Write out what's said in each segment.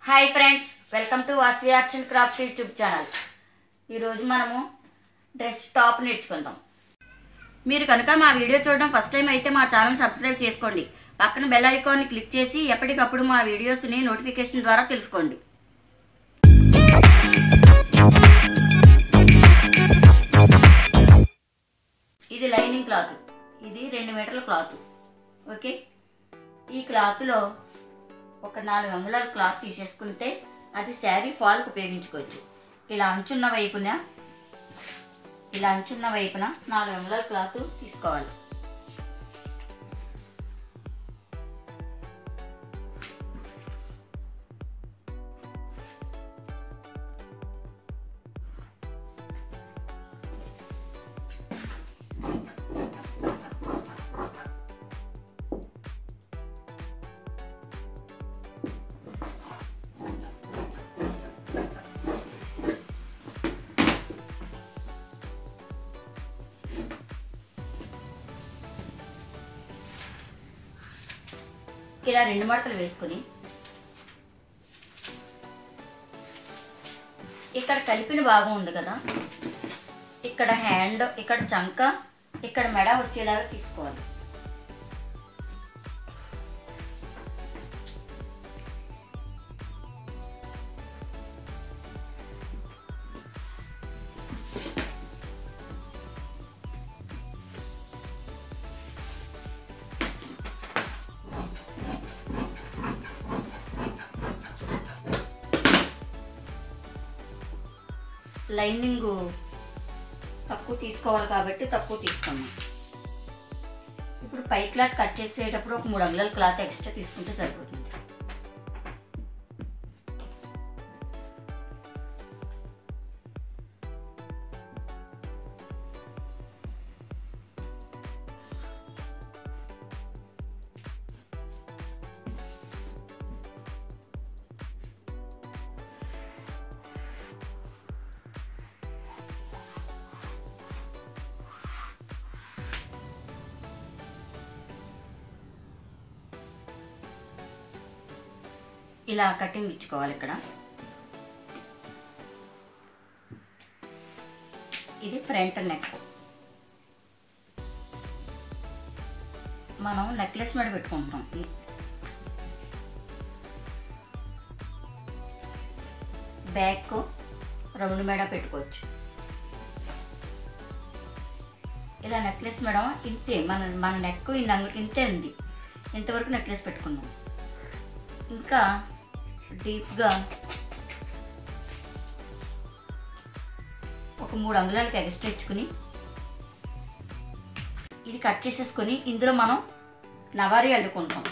hi friends welcome to Vasavi arts and craft YouTube channel ఈరోజు మనము dress top నేర్చుకుందాం మీరు కనుక మా వీడియో చూడడం ఫస్ట్ టైం అయితే మా ఛానల్ సబ్స్క్రైబ్ చేసుకోండి పక్కన బెల్ ఐకాన్ని క్లిక్ చేసి ఎప్పటికప్పుడు మా వీడియోస్ని నోటిఫికేషన్ ద్వారా తెలుసుకోండి ఇది లైనింగ్ క్లాత్ ఇది రెండు మీటర్ల క్లాత్ ఓకే ఈ క్లాత్లో ఒక నాలుగు అంగుళాల క్లాత్ తీసేసుకుంటే అది శారీ ఫాల్కి ఉపయోగించుకోవచ్చు ఇలా అంచున్న వైపున ఇలా అంచున్న వైపున నాలుగు అంగుళాల క్లాత్ తీసుకోవాలి ఇలా రెండు మడతలు వేసుకుని ఇక్కడ కలిపిన భాగం ఉంది కదా ఇక్కడ హ్యాండ్ ఇక్కడ చంక ఇక్కడ మెడ వచ్చేలాగా తీసుకోవాలి లైనింగ్ తక్కువ తీసుకోవాలి కాబట్టి తక్కువ తీసుకున్నాం ఇప్పుడు పై క్లాత్ కట్ చేసేటప్పుడు ఒక మూడు అంగుళాల క్లాత్ ఎక్స్ట్రా తీసుకుంటే సరిపోతుంది ఇలా కటింగ్ ఇచ్చుకోవాలి ఇక్కడ ఇది ఫ్రంట్ నెక్ మనం నెక్లెస్ మీద పెట్టుకుంటాం ఈ- బ్యాక్ రౌండ్ మెడ పెట్టుకోవచ్చు ఇలా నెక్లెస్ మేడం ఇంతే మన మన నెక్ ఇన్ని అంగు ఇంతే ఉంది ఇంతవరకు నెక్లెస్ పెట్టుకున్నాం ఇంకా డీప్గా ఒక మూడు అంగుళాలకి ఎగస్ట్రా ఇచ్చుకుని ఇది కట్ చేసేసుకొని ఇందులో మనం నవారీ అల్లుకుంటాం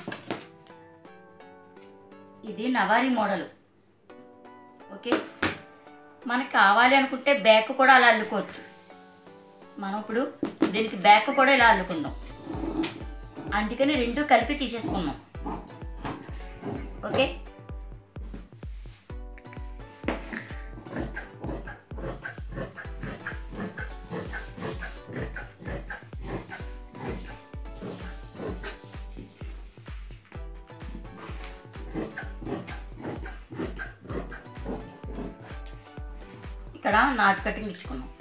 ఇది నవారీ మోడల్ ఓకే మనకి కావాలి అనుకుంటే బ్యాక్ కూడా అలా అల్లుకోవచ్చు మనం ఇప్పుడు దీనికి బ్యాక్ కూడా ఇలా అల్లుకుందాం అందుకని రెండు కలిపి తీసేసుకున్నాం ఓకే ఇక్కడ నాట్ కటింగ్ ఇచ్చుకున్నాం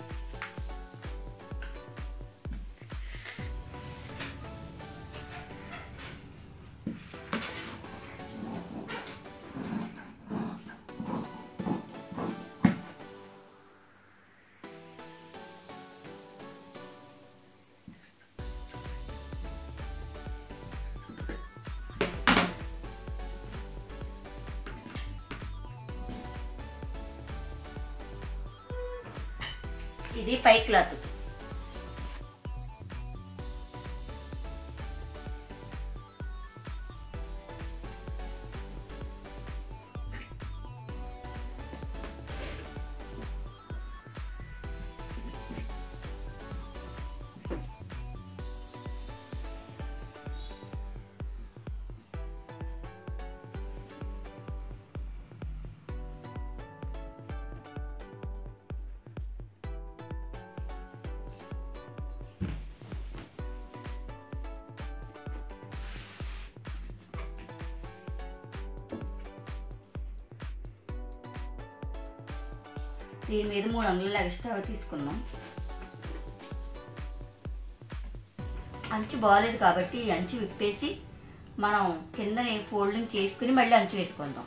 ఇది పై క్లాత్ దీని మీద మూడు అంగుళాలు ఎక్స్ట్రా తీసుకున్నాం అంచు బాగాలేదు కాబట్టి ఈ అంచు విప్పేసి మనం కిందని ఫోల్డింగ్ చేసుకుని మళ్ళీ అంచు వేసుకుందాం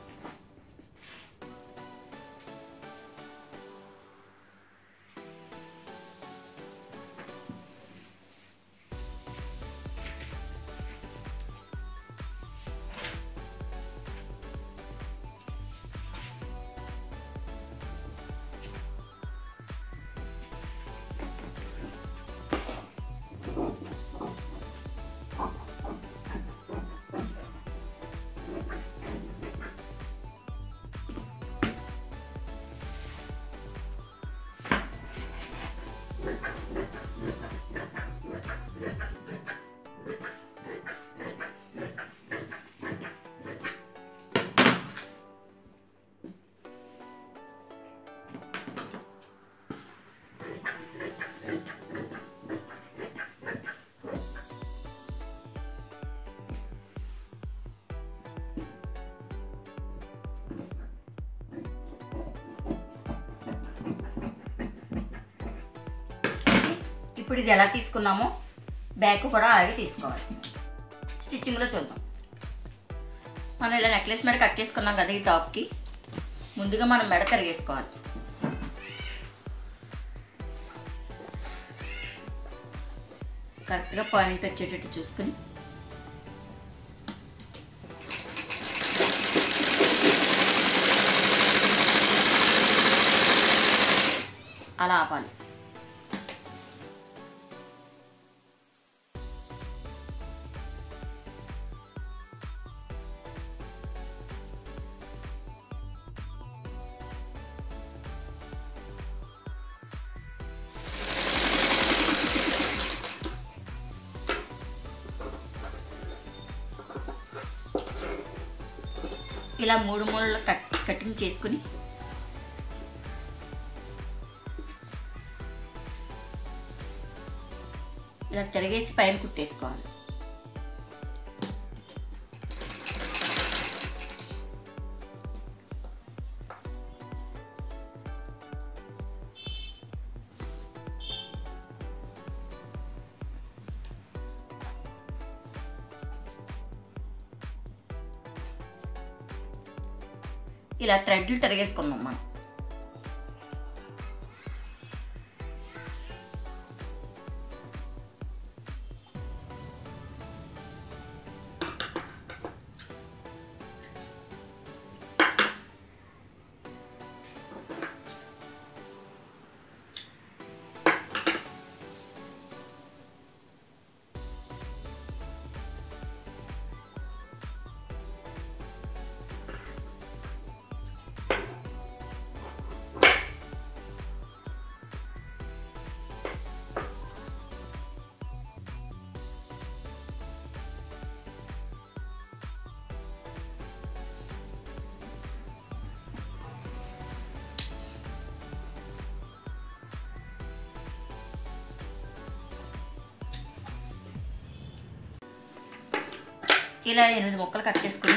ఇప్పుడు ఇది ఎలా తీసుకున్నామో బ్యాక్ కూడా అలాగే తీసుకోవాలి స్టిచ్చింగ్లో చూద్దాం మనం ఇలా నెక్లెస్ మెడ కట్ చేసుకున్నాం కదా ఈ టాప్కి ముందుగా మనం మెడ తిరిగేసుకోవాలి కరెక్ట్గా పాయింట్ వచ్చేటట్టు చూసుకుని అలా ఆపాలి ఇలా మూడు మూలలు కట్ కటింగ్ చేసుకుని ఇలా తిరగేసి పైన కుట్టేసుకోవాలి ఇలా థ్రెడ్లు తిరగేసుకుందాం మనం ఇలా ఎనిమిది ముక్కలు కట్ చేసుకుని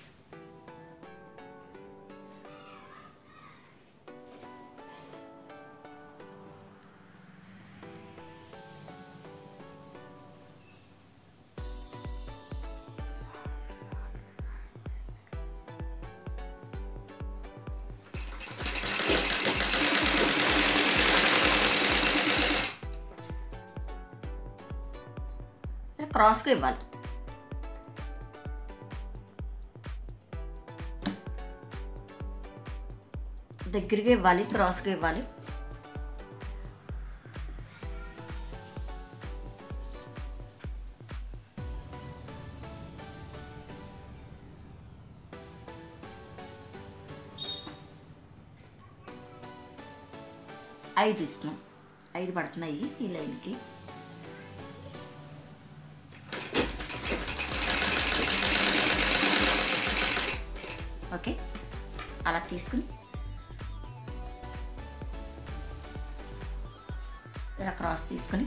ఇలా క్రాస్గా ఇవ్వాలి దగ్గరగా ఇవ్వాలి క్రాస్గా ఇవ్వాలి ఐదు ఇస్తున్నాం ఐదు పడుతున్నాయి ఈ లైన్కి ఓకే అలా తీసుకుని ఇలా క్రాస్ తీసుకుని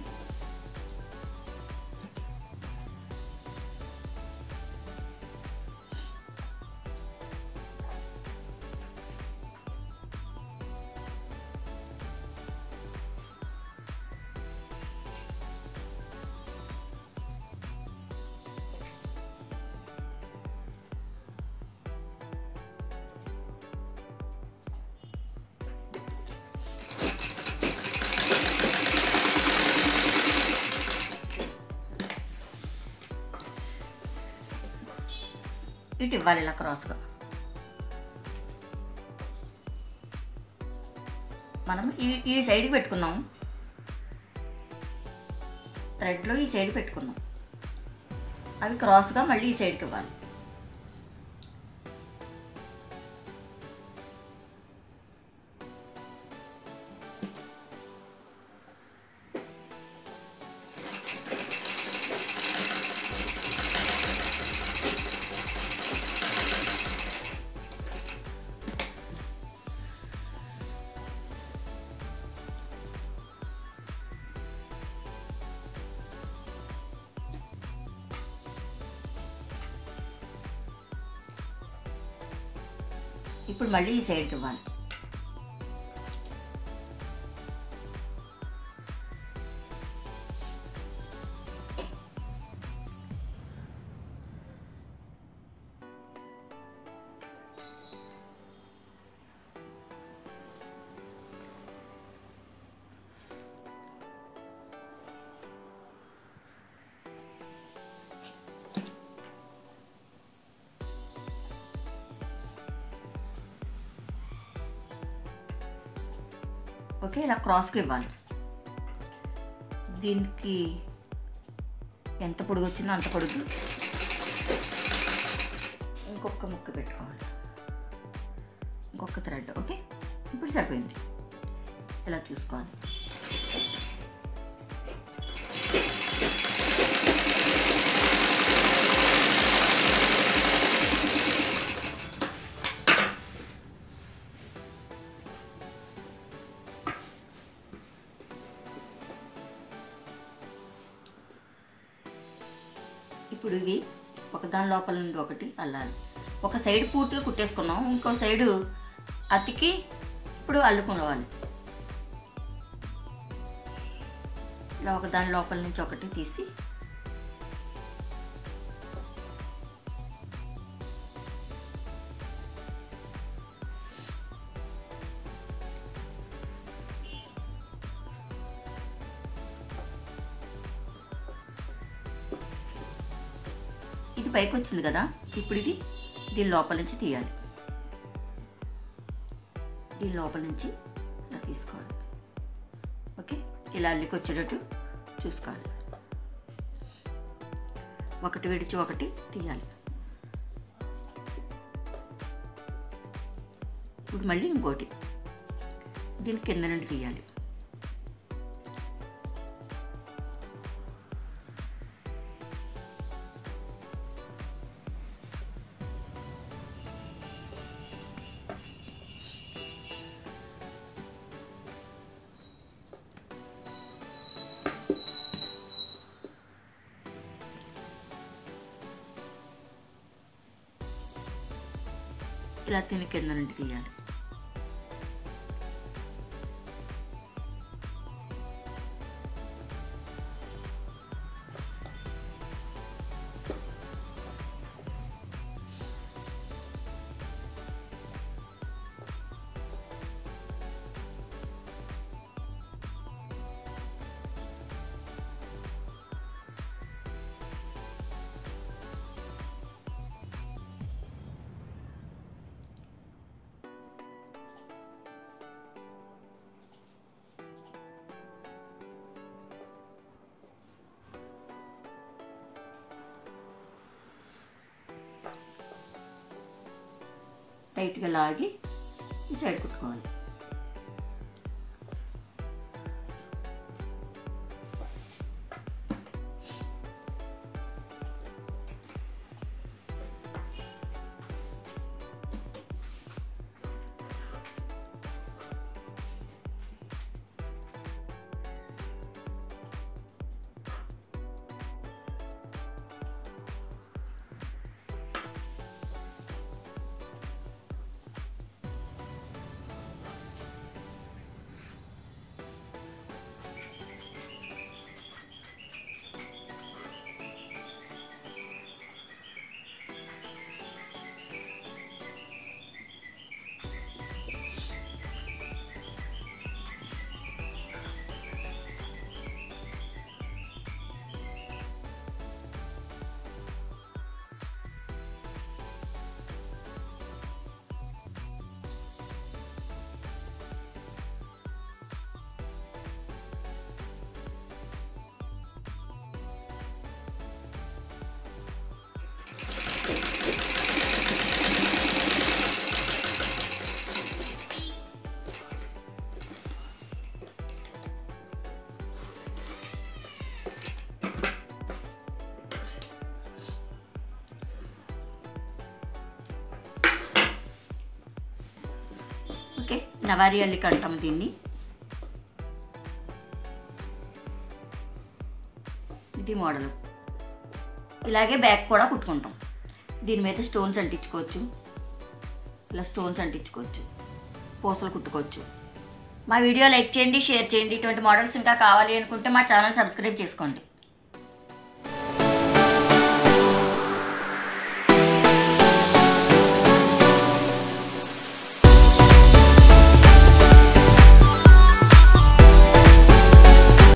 ఇటు ఇవ్వాలి ఇలా క్రాస్గా మనం ఈ ఈ సైడ్కి పెట్టుకున్నాం థ్రెడ్లో ఈ సైడ్ పెట్టుకున్నాం అవి క్రాస్గా మళ్ళీ ఈ సైడ్కి ఇవ్వాలి ఇప్పుడు మళ్ళీ ఈ సైడ్కి ఇవ్వాలి ఓకే ఇలా క్రాస్కి ఇవ్వాలి దీనికి ఎంత పొడుగు వచ్చిందో అంత పొడుగు ఇంకొక ముక్క పెట్టుకోవాలి ఇంకొక థ్రెడ్ ఓకే ఇప్పుడు సరిపోయింది ఇలా చూసుకోవాలి ఇప్పుడు ఇవి ఒకదాని లోపల నుండి ఒకటి అల్లాలి ఒక సైడ్ పూర్తిగా కుట్టేసుకున్నాం ఇంకో సైడు అతికి ఇప్పుడు అల్లుకోవాలి ఇలా ఒకదాని లోపల నుంచి ఒకటి తీసి ఇది పైకి వచ్చింది కదా ఇప్పుడు ఇది దీని లోపల నుంచి తీయాలి దీని లోపల నుంచి ఇలా తీసుకోవాలి ఓకే ఇలా అల్లికి వచ్చేటట్టు చూసుకోవాలి ఒకటి విడిచి ఒకటి తీయాలి ఇప్పుడు మళ్ళీ ఇంకోటి దీని కింద నుండి తీయాలి ఇలా తిని కింద నుండి తీయాలి టైట్గా లాగి ఈ సైడ్ కుట్టుకోవాలి నవారి అల్లిక అంటాం దీన్ని ఇది మోడల్ ఇలాగే బ్యాక్ కూడా కుట్టుకుంటాం దీని మీద స్టోన్స్ అంటించుకోవచ్చు ఇలా స్టోన్స్ అంటించుకోవచ్చు పూసలు కుట్టుకోవచ్చు మా వీడియో లైక్ చేయండి షేర్ చేయండి ఇటువంటి మోడల్స్ ఇంకా కావాలి అనుకుంటే మా ఛానల్ సబ్స్క్రైబ్ చేసుకోండి